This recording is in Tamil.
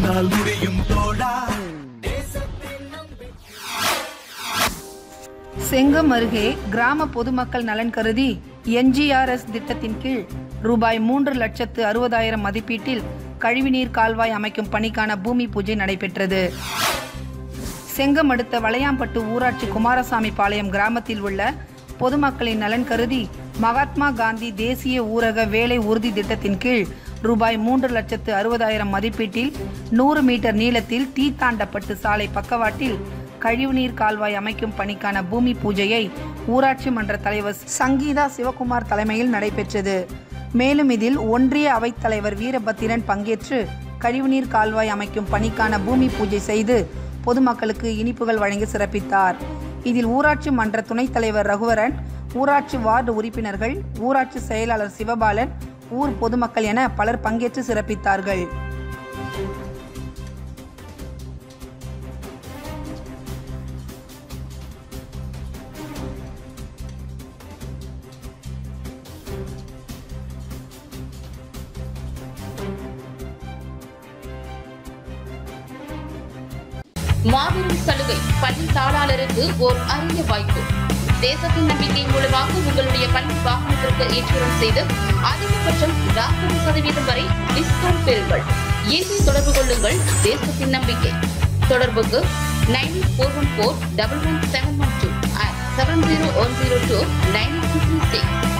உன்னால் முடியும் தோழா செங்கம் அருகே கிராம பொதுமக்கள் நலன் கருதி என்ஜிஆர்எஸ் திட்டத்தின் கீழ் ரூபாய் மூன்று லட்சத்து அறுபதாயிரம் மதிப்பீட்டில் கழிவுநீர் கால்வாய் அமைக்கும் பணிக்கான பூமி பூஜை நடைபெற்றது செங்கம் அடுத்த வளையாம்பட்டு ஊராட்சி குமாரசாமி பாளையம் கிராமத்தில் உள்ள பொதுமக்களின் நலன் கருதி மகாத்மா காந்தி தேசிய ஊரக வேலை உறுதி திட்டத்தின் கீழ் ரூபாய் மூன்று லட்சத்து அறுபதாயிரம் மதிப்பீட்டில் நூறு மீட்டர் நீளத்தில் தீத்தாண்டப்பட்டு சாலை பக்கவாட்டில் கழிவுநீர் கால்வாய் அமைக்கும் பணிக்கான பூமி பூஜையை ஊராட்சி மன்ற தலைவர் சங்கீதா சிவகுமார் தலைமையில் நடைபெற்றது மேலும் இதில் ஒன்றிய அவைத்தலைவர் வீரபத்திரன் பங்கேற்று கழிவுநீர் கால்வாய் அமைக்கும் பணிக்கான பூமி பூஜை செய்து பொதுமக்களுக்கு இனிப்புகள் வழங்கி சிறப்பித்தார் இதில் ஊராட்சி மன்ற துணைத் தலைவர் ரகுவரன் ஊராட்சி வார்டு உறுப்பினர்கள் ஊராட்சி செயலாளர் சிவபாலன் ஊர் பொதுமக்கள் என பலர் பங்கேற்று சிறப்பித்தார்கள் மாபெரும் சலுகை பள்ளி தாளாளருக்கு ஓர் அரிய வாய்ப்பு தேசத்தின் நம்பிக்கை மூலமாக உங்களுடைய பள்ளி வாகனத்திற்கு ஏற்றுமதி செய்து அதிகபட்சம் நாற்பது சதவீதம் வரை டிஸ்கவுண்ட் பெறுங்கள் இன்று தொடர்பு கொள்ளுங்கள் தேசத்தின் நம்பிக்கை தொடர்புக்கு nine four one four double one seven one two seven zero one zero two nine six six